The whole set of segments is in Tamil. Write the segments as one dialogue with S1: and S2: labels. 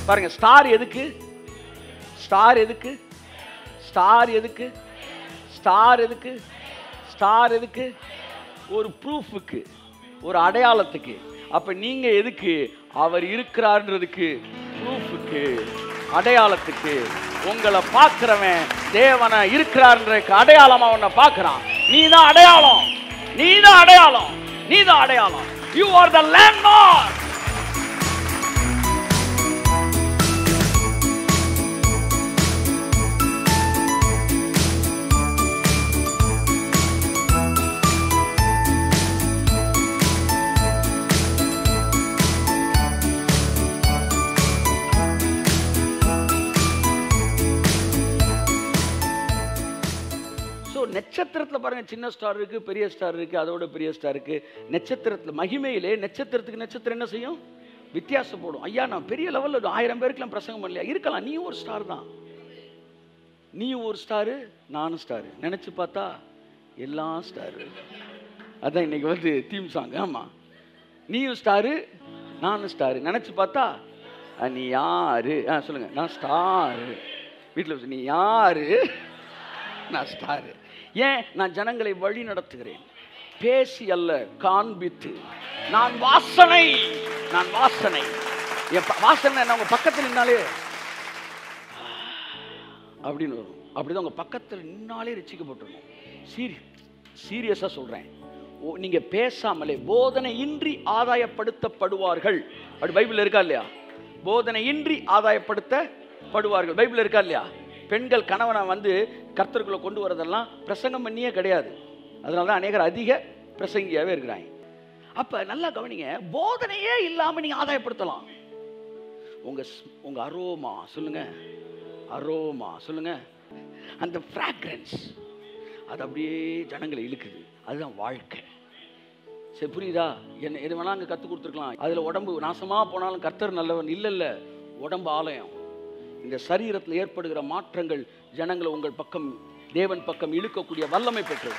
S1: பாருங்க ஸ்டார் எதுக்கு ஸ்டார் எதுக்கு ஸ்டார் எதுக்கு ஸ்டார் எதுக்கு ஸ்டார் எதுக்கு ஒரு ப்ரூஃபுக்கு ஒரு அடையாளத்துக்கு அப்ப நீங்க எதுக்கு அவர் இருக்கிறார்ன்றதுக்கு ப்ரூஃபுக்கு அடையாளத்துக்கு உங்களை பார்க்கிறவன் தேவனை இருக்கிறார்ன்றதுக்கு அடையாளமா உன்னை பார்க்கறான் நீ தான் அடையாளம் நீ தான் அடையாளம் நீ தான் அடையாளம் you are the landmark so நட்சத்திரத்தில் பாருங்க சின்ன ஸ்டார் இருக்கு பெரிய ஸ்டார் இருக்கு அதோட பெரிய ஸ்டார் இருக்கு நட்சத்திரத்தில் மகிமையிலே நட்சத்திரத்துக்கு நட்சத்திரம் என்ன செய்யும் வித்தியாசப்படும் ஐயா நான் பெரிய லெவலில் ஆயிரம் பேருக்குலாம் பிரசங்கம் பண்ணலையா இருக்கலாம் நீயும் ஒரு ஸ்டார் தான் நீயும் ஒரு ஸ்டாரு நானும் ஸ்டாரு நினைச்சு பார்த்தா எல்லாம் ஸ்டாரு அதான் இன்னைக்கு வந்து தீம் சாங் ஆமா நீயும் ஸ்டாரு நானும் ஸ்டாரு நினைச்சு பார்த்தா அஹ், நீ யாரு ஆ சொல்லுங்க நான் ஸ்டாரு வீட்டில் நீ யாரு நான் ஸ்டாரு ஏன் நான் ஜனங்களை வழி நடத்துகிறேன் பேசி அல்ல காண்பித்து நான் வாசனை நான் வாசனை என் ப- வாசனை என்ன உங்க பக்கத்தில் நின்னாலே அப்படின்னு வரும் அப்படிதான் உங்க பக்கத்தில் நின்னாலே ரசிக்கப்பட்டுருணும் சீரி சீரியஸா சொல்றேன் ஓ, நீங்க பேசாமலே போதனை இன்றி ஆதாயப்படுத்தப்படுவார்கள் அப்படி பைபிள் இருக்கா இல்லையா போதனை இன்றி ஆதாயப்படுத்தப்படுவார்கள் பைபிள் இருக்கா இல்லையா பெண்கள் கணவனை வந்து கர்த்தருக்குள்ள கொண்டு வரதெல்லாம் பிரசங்கம் பண்ணியே கிடையாது அதனால தான் அநேகர் அதிக பிரசங்கியாவே இருக்கிறாங்க அப்ப நல்லா கவனிங்க போதனையே இல்லாம நீங்க ஆதாயப்படுத்தலாம் உங்க ஸ்- உங்க அரோமா சொல்லுங்க அரோமா சொல்லுங்க அந்த ஃப்ராக்ரன்ஸ் அது அப்படியே ஜனங்களை இழுக்குது அதுதான் வாழ்க்கை சரி புரியுதா என்ன எது வேணா அங்கே கற்றுக் கொடுத்துருக்கலாம் அதில் உடம்பு நாசமாக போனாலும் கர்த்தர் நல்லவன் இல்லை இல்லை உடம்பு ஆலயம் இந்த சரீரத்தில் ஏற்படுகிற மாற்றங்கள் ஜனங்களை உங்கள் பக்கம் தேவன் பக்கம் இழுக்கக்கூடிய வல்லமை பெற்றது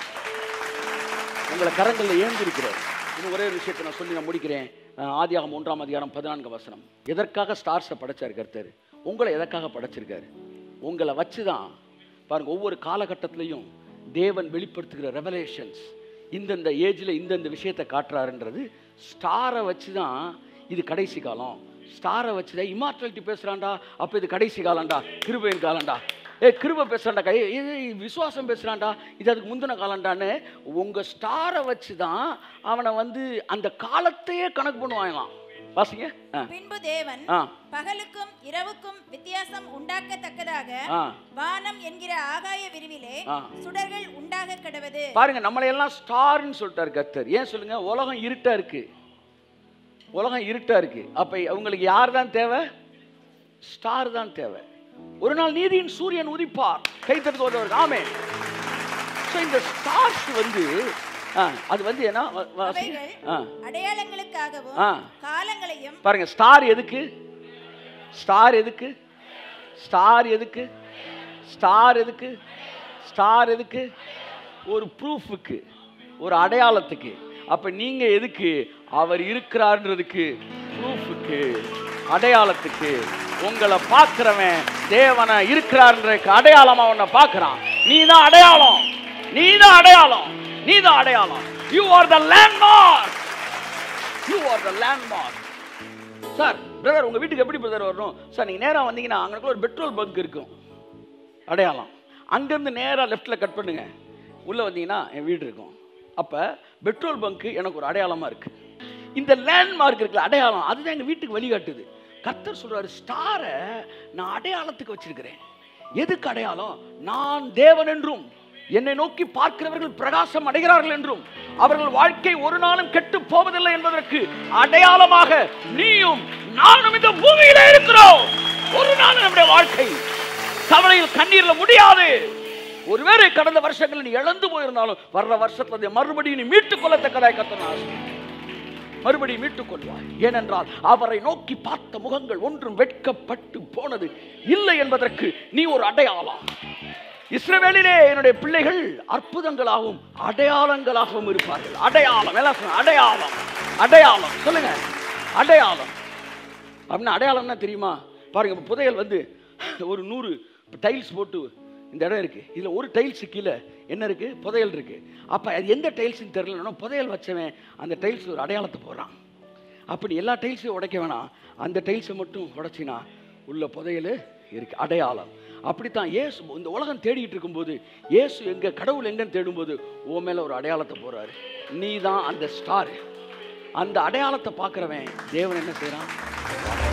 S1: உங்களை கரங்களில் ஏந்திருக்கிறார் இன்னும் ஒரே ஒரு விஷயத்தை நான் சொல்லி நான் முடிக்கிறேன் அஹ் ஆதியாகமம் ஒன்றாம் அதிகாரம் பதினான்கு வசனம் எதற்காக ஸ்டார்ஸை படைச்சார் கர்த்தர் உங்களை எதற்காக படைச்சிருக்காரு உங்களை வச்சு தான் பாருங்க ஒவ்வொரு காலகட்டத்திலையும் தேவன் வெளிப்படுத்துகிற ரெவலேஷன்ஸ் இந்தந்த ஏஜில் இந்தந்த விஷயத்தை காட்டுறாருன்றது ஸ்டாரை வச்சு தான் இது கடைசி காலம் ஸ்டாரை வச்சு தான் இமார்டாலிட்டி பேசுகிறான்டா அப்போ இது கடைசி காலம்டா கிருபையின் காலம்டா ஏ கிருப பேசுறான்டா கை இது விசுவாசம் பேசுறான்டா இது அதுக்கு முந்தின காலம்டான்னு உங்க ஸ்டாரை வச்சு தான் அவனை வந்து அந்த காலத்தையே கணக்கு பண்ணுவாங்களாம் வாசிங்க ஆ
S2: பின்பு தேவன்
S1: ஆ
S2: பகலுக்கும் இரவுக்கும் வித்தியாசம் உண்டாக்கத்தக்கதாக
S1: ஆ
S2: வானம் என்கிற ஆகாய விரிவிலே
S1: ஆ.
S2: சுடர்கள் உண்டாக கடவது
S1: பாருங்க நம்மளை எல்லாம் ஸ்டார்னு சொல்லிட்டாரு கர்த்தர் ஏன் சொல்லுங்க உலகம் இருட்டா இருக்கு உலகம் இருட்டா இருக்கு அப்ப அவங்களுக்கு யார் தான் தேவை ஸ்டார் தான் தேவை ஒரு நாள் நீதியின் சூரியன் உதிப்பார் கைத்தறது ஒருவர் ஆமே ஸோ இந்த ஸ்டார்ஸ் வந்து ஆ, அது வந்து என்ன வ- வாசிங்க.
S2: அவைகள்
S1: ஆ
S2: அடையாளங்களுக்காகவும்
S1: ஆ.
S2: காலங்களையும்
S1: பாருங்க ஸ்டார் எதுக்கு ஸ்டார் எதுக்கு ஸ்டார் எதுக்கு ஸ்டார் எதுக்கு ஸ்டார் எதுக்கு ஒரு ப்ரூஃபுக்கு ஒரு அடையாளத்துக்கு அப்ப நீங்க எதுக்கு அவர் இருக்கிறார்ன்றதுக்கு ப்ரூஃபுக்கு அடையாளத்துக்கு உங்களை பார்க்கிறவன் தேவனை இருக்கிறார்ன்றதுக்கு அடையாளமா உன்னை பார்க்கறான் நீ தான் அடையாளம் நீ தான் அடையாளம் நீ தான் அடையாளம் you are the landmark you are the landmark sir brother உங்க வீட்டுக்கு எப்படி பிரதர் வரணும் சார் நீங்க நேரா வந்தீங்கன்னா அங்கனக்குள்ள ஒரு பெட்ரோல் பங்க் இருக்கும் அடையாளம் அங்கேருந்து நேராக லெஃப்ட்டில் கட் பண்ணுங்க உள்ளே வந்தீங்கன்னா என் வீடு இருக்கும் அப்போ பெட்ரோல் பங்க்கு எனக்கு ஒரு அடையாளமாக இருக்குது இந்த லேண்ட்மார்க் இருக்குல்ல அடையாளம் அதுதான் எங்கள் வீட்டுக்கு வழிகாட்டுது கர்த்தர் சொல்றாரு ஸ்டாரை நான் அடையாளத்துக்கு வச்சிருக்கிறேன் எதுக்கு அடையாளம் நான் தேவன் என்றும் என்னை நோக்கி பார்க்கிறவர்கள் பிரகாசம் அடைகிறார்கள் என்றும் அவர்கள் வாழ்க்கை ஒரு நாளும் கெட்டு போவதில்லை என்பதற்கு அடையாளமாக நீயும் நானும் இந்த பூமியில இருக்கிறோம் ஒரு நாள் நம்முடைய வாழ்க்கை கவலையில் கண்ணீர்ல முடியாது ஒருவேளை கடந்த வருஷங்களில் நீ இழந்து போயிருந்தாலும் வர்ற வருஷத்துல அதை மறுபடியும் நீ மீட்டுக் கொள்ளத்தக்கதாய் கத்தன மறுபடியும் மீட்டுக் கொள்வாய் ஏனென்றால் அவரை நோக்கி பார்த்த முகங்கள் ஒன்றும் வெட்கப்பட்டு போனது இல்லை என்பதற்கு நீ ஒரு அடையாளம் இஸ்ரவேலிலே என்னுடைய பிள்ளைகள் அற்புதங்களாகவும் அடையாளங்களாகவும் இருப்பார்கள் அடையாளம் எல்லாம் சொல்லுங்க, அடையாளம் அடையாளம் சொல்லுங்க அடையாளம் அப்படின்னா அடையாளம்னா தெரியுமா பாருங்க இப்ப புதையல் வந்து ஒரு நூறு டைல்ஸ் போட்டு இந்த இடம் இருக்கு இதுல ஒரு டைல்ஸ் கீழே என்ன இருக்கு புதையல் இருக்கு அப்ப அது எந்த டைல்ஸ்னு தெரியலன்னா புதையல் வச்சவன் அந்த டைல்ஸ் ஒரு அடையாளத்தை போடுறான் அப்படி எல்லா டைல்ஸையும் உடைக்க வேணாம் அந்த டைல்ஸை மட்டும் உடைச்சினா உள்ள புதையல் இருக்கு அடையாளம் அப்படித்தான் இயேசு இந்த உலகம் தேடிட்டு இருக்கும்போது இயேசு எங்க கடவுள் எங்கன்னு தேடும்போது ஓ மேல ஒரு அடையாளத்தை போறாரு நீ தான் அந்த ஸ்டார் அந்த அடையாளத்தை பார்க்குறவன் தேவன் என்ன செய்றான்